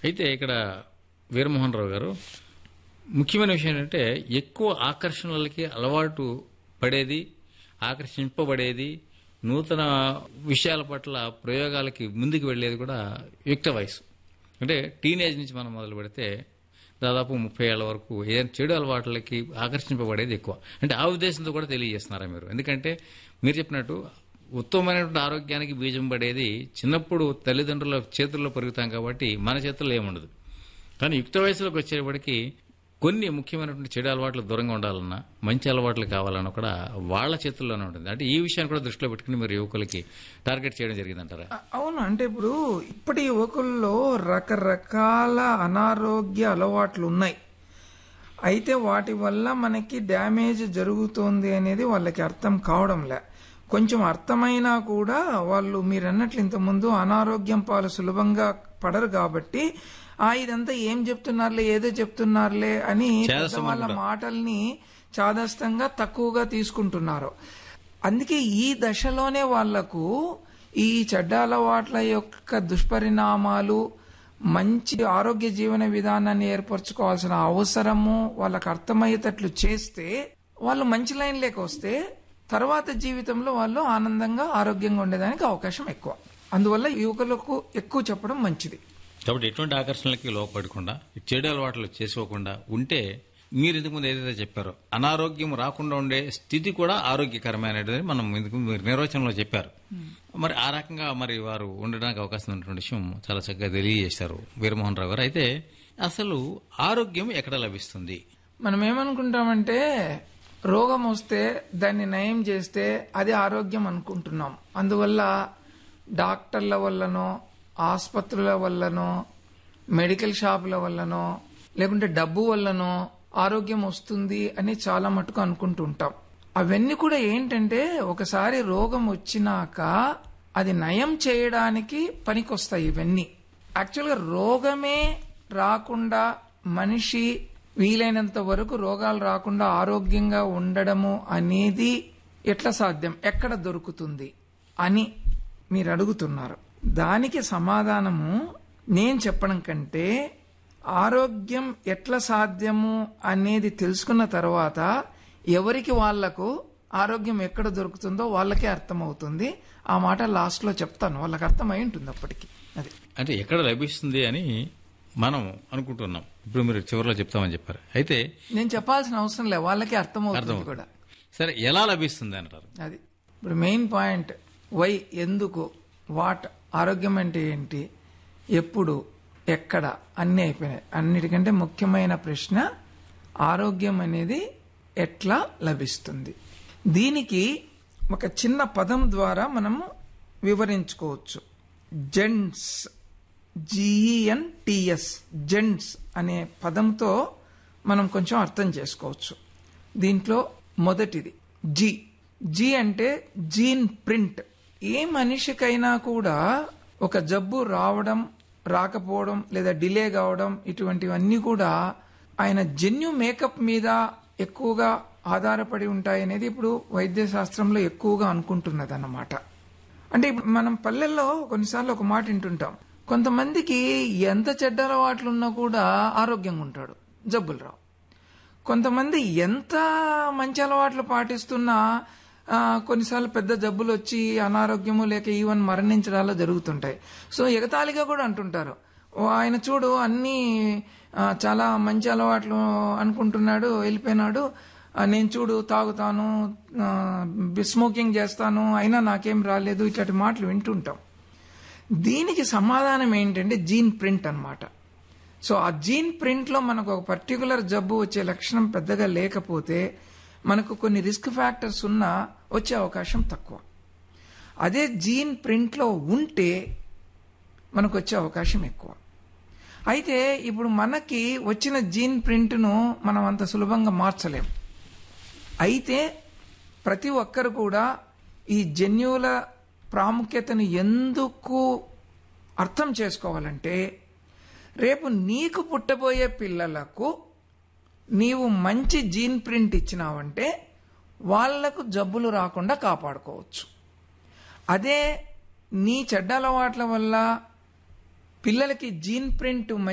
అయితే ఇక్కడ వీరమోహన్ రావు గారు ముఖ్యమైన విషయం ఏంటంటే ఎక్కువ ఆకర్షణలకి అలవాటు పడేది ఆకర్షింపబడేది నూతన విషయాల పట్ల ప్రయోగాలకి ముందుకు వెళ్ళేది కూడా యుక్త వయసు అంటే టీనేజ్ నుంచి మనం మొదలు పెడితే దాదాపు ముప్పై ఏళ్ల వరకు ఏదైనా చెడు అలవాట్లకి ఆకర్షింపబడేది ఎక్కువ అంటే ఆ ఉద్దేశంతో కూడా తెలియజేస్తున్నారా మీరు ఎందుకంటే మీరు చెప్పినట్టు ఉత్తమమైనటువంటి ఆరోగ్యానికి బీజం పడేది చిన్నప్పుడు తల్లిదండ్రుల చేతుల్లో పెరుగుతాం కాబట్టి మన చేతుల్లో ఏముండదు కానీ యుక్త వయసులోకి వచ్చేటప్పటికి కొన్ని ముఖ్యమైనటువంటి చెడు అలవాట్లు దూరంగా ఉండాలన్నా మంచి అలవాట్లు కావాలన్నా కూడా వాళ్ళ చేతుల్లోనే ఉంటుంది అంటే ఈ విషయాన్ని కూడా దృష్టిలో పెట్టుకుని మీరు యువకులకి టార్గెట్ చేయడం జరిగిందంటారా అ- అవును అంటే ఇప్పుడు ఇప్పటి యువకుల్లో రకరకాల అనారోగ్య అలవాట్లు ఉన్నాయి అయితే వాటి వల్ల మనకి డ్యామేజ్ జరుగుతోంది అనేది వాళ్ళకి అర్థం కావడంలే కొంచెం అర్థమైనా కూడా వాళ్ళు మీరు అన్నట్లు ఇంతకుముందు అనారోగ్యం పాలు సులభంగా పడరు కాబట్టి ఆ ఇదంతా ఏం చెప్తున్నారులే ఏదో చెప్తున్నారులే అని చేదస్తం వాళ్ళ మాటల్ని చాదస్తంగా తక్కువగా తీసుకుంటున్నారు అందుకే ఈ దశలోనే వాళ్లకు ఈ చెడ్డ అలవాట్ల యొక్క దుష్పరిణామాలు మంచి ఆరోగ్య జీవన విధానాన్ని ఏర్పరచుకోవాల్సిన అవసరము వాళ్ళకి అర్థమయ్యేటట్లు చేస్తే వాళ్ళు మంచి లైన్లోకి వస్తే తర్వాత జీవితంలో వాళ్ళు ఆనందంగా ఆరోగ్యంగా ఉండేదానికి అవకాశం ఎక్కువ అందువల్ల యువకులకు ఎక్కువ చెప్పడం మంచిది కాబట్టి ఎటువంటి ఆకర్షణలకి లోపడకుండా చెడు అలవాట్లు చేసుకోకుండా ఉంటే మీరు ఇంతకు ముందు ఏదైతే చెప్పారో అనారోగ్యం రాకుండా ఉండే స్థితి కూడా ఆరోగ్యకరమైనది మనం ఇందుకు మీరు నిర్వచనంలో చెప్పారు మరి ఆ రకంగా మరి వారు ఉండడానికి అవకాశం ఉన్నటువంటి విషయం చాలా చక్కగా తెలియజేశారు వీరమోహన్ రావు గారు అయితే అసలు ఆరోగ్యం ఎక్కడ లభిస్తుంది మనం ఏమనుకుంటామంటే రోగం వస్తే దాన్ని నయం చేస్తే అది ఆరోగ్యం అనుకుంటున్నాం అందువల్ల డాక్టర్ల వల్లనో ఆసుపత్రుల వల్లనో మెడికల్ షాపుల వల్లనో లేకుంటే డబ్బు వల్లనో ఆరోగ్యం వస్తుంది అని చాలా మటుకు అనుకుంటుంటాం అవన్నీ కూడా ఏంటంటే ఒకసారి రోగం వచ్చినాక అది నయం చేయడానికి పనికొస్తాయి ఇవన్నీ యాక్చువల్గా రోగమే రాకుండా మనిషి వీలైనంత వరకు రోగాలు రాకుండా ఆరోగ్యంగా ఉండడము అనేది ఎట్లా సాధ్యం ఎక్కడ దొరుకుతుంది అని మీరు అడుగుతున్నారు దానికి సమాధానము నేను చెప్పడం కంటే ఆరోగ్యం ఎట్లా సాధ్యము అనేది తెలుసుకున్న తర్వాత ఎవరికి వాళ్లకు ఆరోగ్యం ఎక్కడ దొరుకుతుందో వాళ్ళకే అర్థమవుతుంది ఆ మాట లాస్ట్లో చెప్తాను వాళ్ళకి అర్థమై ఉంటుంది అప్పటికి అది అంటే ఎక్కడ లభిస్తుంది అని మనం అనుకుంటున్నాం ఇప్పుడు మీరు చివరిలో చెప్తామని చెప్పారు అయితే నేను చెప్పాల్సిన అవసరం లే వాళ్ళకే అర్థమవుతుంది అర్థమవుతుంది. కూడా సరే ఎలా లభిస్తుంది అంటారు అది ఇప్పుడు మెయిన్ పాయింట్ వై ఎందుకు వాట్ ఆరోగ్యం అంటే ఏంటి ఎప్పుడు ఎక్కడ అన్నీ అయిపోయినాయి అన్నిటికంటే ముఖ్యమైన ప్రశ్న ఆరోగ్యం అనేది ఎట్లా లభిస్తుంది దీనికి ఒక చిన్న పదం ద్వారా మనము వివరించుకోవచ్చు జెంట్స్ జిఈఎన్ టిఎస్ జెంట్స్ అనే పదంతో మనం కొంచెం అర్థం చేసుకోవచ్చు దీంట్లో మొదటిది జి జి అంటే జీన్ ప్రింట్ ఏ మనిషికైనా కూడా ఒక జబ్బు రావడం రాకపోవడం లేదా డిలే కావడం ఇటువంటివన్నీ కూడా ఆయన జన్యు మేకప్ మీద ఎక్కువగా ఆధారపడి ఉంటాయనేది ఇప్పుడు వైద్య శాస్త్రంలో ఎక్కువగా అనుకుంటున్నది అన్నమాట అంటే ఇప్పుడు మనం పల్లెల్లో కొన్నిసార్లు ఒక మాట వింటుంటాం కొంతమందికి ఎంత చెడ్డ అలవాట్లు ఉన్నా కూడా ఆరోగ్యంగా ఉంటాడు జబ్బులు రావు కొంతమంది ఎంత మంచి అలవాట్లు పాటిస్తున్నా ఆ, కొన్నిసార్లు పెద్ద జబ్బులు వచ్చి అనారోగ్యము లేక ఈవెన్ మరణించడాలు జరుగుతుంటాయి సో ఎగతాళిగా కూడా అంటుంటారు ఓ ఆయన చూడు అన్ని ఆ, చాలా మంచి అలవాట్లు అనుకుంటున్నాడు వెళ్ళిపోయినాడు ఆ, నేను చూడు తాగుతాను ఆ, స్మోకింగ్ చేస్తాను అయినా నాకేం రాలేదు ఇట్లాంటి మాటలు వింటుంటాం దీనికి సమాధానం ఏంటంటే జీన్ ప్రింట్ అన్నమాట సో ఆ జీన్ ప్రింట్లో మనకు ఒక పర్టికులర్ జబ్బు వచ్చే లక్షణం పెద్దగా లేకపోతే మనకు కొన్ని రిస్క్ ఫ్యాక్టర్స్ ఉన్నా వచ్చే అవకాశం తక్కువ అదే జీన్ ప్రింట్లో ఉంటే మనకు వచ్చే అవకాశం ఎక్కువ అయితే ఇప్పుడు మనకి వచ్చిన జీన్ ప్రింట్ను మనం అంత సులభంగా మార్చలేం అయితే ప్రతి ఒక్కరు కూడా ఈ జన్యువుల ప్రాముఖ్యతను ఎందుకు అర్థం చేసుకోవాలంటే రేపు నీకు పుట్టబోయే పిల్లలకు నీవు మంచి జీన్ ప్రింట్ ఇచ్చినావంటే వాళ్లకు జబ్బులు రాకుండా కాపాడుకోవచ్చు అదే నీ చెడ్డ అలవాట్ల వల్ల పిల్లలకి జీన్ ప్రింట్